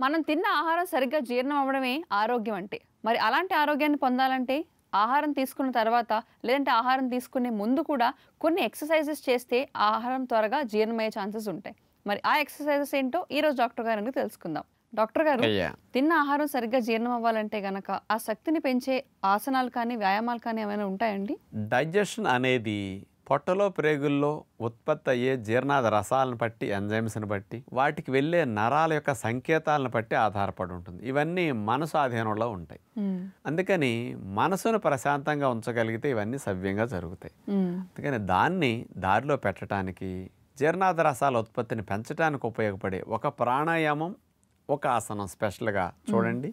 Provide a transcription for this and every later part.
మనం తిన్న ఆహారం సరిగ్గా జీర్ణం అవ్వడమే ఆరోగ్యం అంటే మరి అలాంటి ఆరోగ్యాన్ని పొందాలంటే ఆహారం తీసుకున్న తర్వాత లేదంటే ఆహారం తీసుకునే ముందు కూడా కొన్ని ఎక్సర్సైజెస్ చేస్తే ఆహారం త్వరగా జీర్ణమయ్యే ఛాన్సెస్ ఉంటాయి మరి ఆ ఎక్సర్సైజెస్ ఏంటో ఈ రోజు డాక్టర్ గారు అడిగి తెలుసుకుందాం డాక్టర్ గారు అయ్యా తిన్న ఆహారం సరిగ్గా జీర్ణం అవ్వాలంటే గనక ఆ శక్తిని పెంచే ఆసనాలు కానీ వ్యాయామాలు కానీ ఏమైనా ఉంటాయండి డైజెషన్ అనేది పొట్టలో ప్రేగుల్లో ఉత్పత్తి అయ్యే జీర్ణాద రసాలను బట్టి ఎంజైమ్స్ని బట్టి వాటికి వెళ్ళే నరాల యొక్క సంకేతాలను బట్టి ఆధారపడి ఉంటుంది ఇవన్నీ మనసు ఆధీనంలో ఉంటాయి మ్మ్. అందుకని మనసును ప్రశాంతంగా ఉంచగలిగితే ఇవన్నీ సవ్యంగా జరుగుతాయి మ్మ్. అందుకని దాన్ని దారిలో పెట్టడానికి జీర్ణాద రసాల ఉత్పత్తిని పెంచడానికి ఉపయోగపడే ఒక ప్రాణాయామం ఒక ఆసనం స్పెషల్గా చూడండి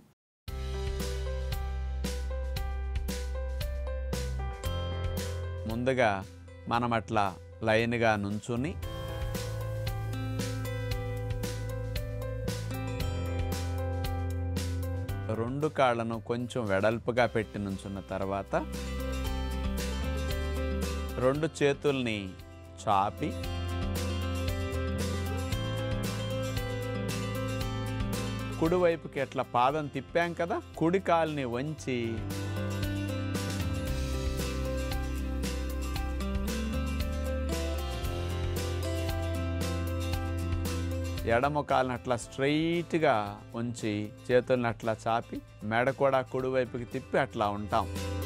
ముందుగా మనం అట్లా లైన్గా నుంచుని రెండు కాళ్ళను కొంచెం వెడల్పుగా పెట్టి నుంచున్న తర్వాత రెండు చేతుల్ని చాపి కుడివైపుకి ఎట్లా పాదం తిప్పాం కదా కుడి కాలుని వంచి ఎడమ కాలుని అట్లా స్ట్రైట్గా ఉంచి చేతుల్ని అట్లా చాపి మెడ కూడా కుడివైపుకి తిప్పి అట్లా ఉంటాం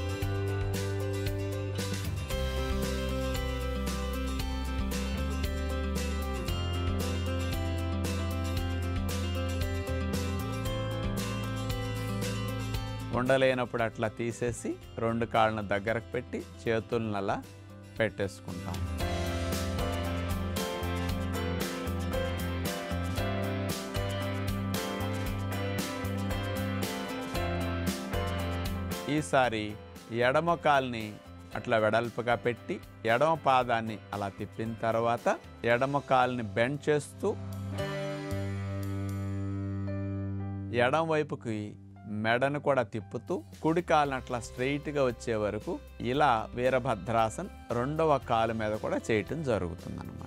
ఉండలేనప్పుడు అట్లా తీసేసి రెండు కాళ్ళను దగ్గరకు పెట్టి చేతులను అలా పెట్టేసుకుంటాం ఈసారి ఎడమ కాల్ని అట్లా వెడల్పుగా పెట్టి ఎడమ పాదాన్ని అలా తిప్పిన తర్వాత ఎడమ కాల్ని బెండ్ చేస్తూ ఎడం వైపుకి మెడను కూడా తిప్పుతూ కుడి కాలుని అట్లా స్ట్రైట్గా వచ్చే వరకు ఇలా వీరభద్రాసన్ రెండవ కాలు మీద కూడా చేయటం జరుగుతుందన్నమాట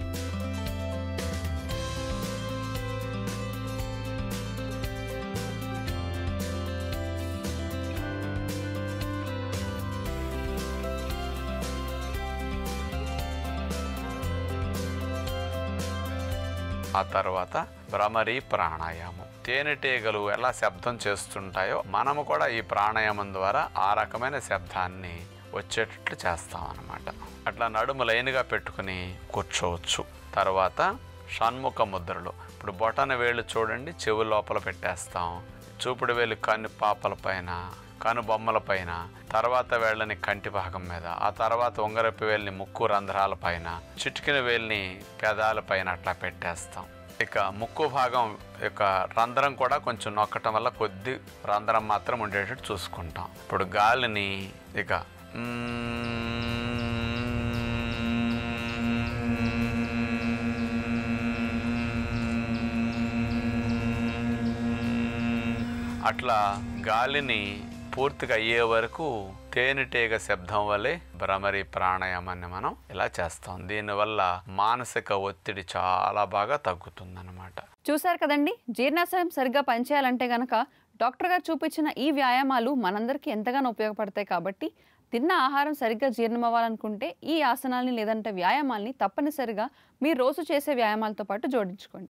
ఆ తర్వాత భ్రమరి ప్రాణాయామం తేనెటీగలు ఎలా శబ్దం చేస్తుంటాయో మనము కూడా ఈ ప్రాణాయామం ద్వారా ఆ రకమైన శబ్దాన్ని వచ్చేటట్లు చేస్తాం అన్నమాట అట్లా నడుము లైన్గా పెట్టుకుని కూర్చోవచ్చు తర్వాత షణ్ముఖ ముద్రలు ఇప్పుడు బొటన వేళ్ళు చూడండి చెవు లోపల పెట్టేస్తాం చూపుడు వేలు కన్ను పాపల పైన కను బొమ్మల పైన తర్వాత వేళ్ళని కంటి భాగం మీద ఆ తర్వాత ఉంగరపు వేలిని ముక్కు రంధ్రాల పైన చిటికిన వేలిని పెదాల పైన అట్లా పెట్టేస్తాం ఇక ముక్కు భాగం యొక్క రంధ్రం కూడా కొంచెం నొక్కటం వల్ల కొద్ది రంధ్రం మాత్రం ఉండేటట్టు చూసుకుంటాం ఇప్పుడు గాలిని ఇక అట్లా గాలిని పూర్తిగా అయ్యే వరకు తేనెటీగ శబ్దం వలె భ్రమరి ప్రాణాయామాన్ని మనం ఇలా చేస్తాం దీనివల్ల మానసిక ఒత్తిడి చాలా బాగా తగ్గుతుందన్నమాట చూశారు కదండి జీర్ణాశయం సరిగ్గా పనిచేయాలంటే గనక డాక్టర్ గారు చూపించిన ఈ వ్యాయామాలు మనందరికీ ఎంతగానో ఉపయోగపడతాయి కాబట్టి తిన్న ఆహారం సరిగ్గా జీర్ణం అవ్వాలనుకుంటే ఈ ఆసనాల్ని లేదంటే వ్యాయామాల్ని తప్పనిసరిగా మీరు రోజు చేసే వ్యాయామాలతో పాటు జోడించుకోండి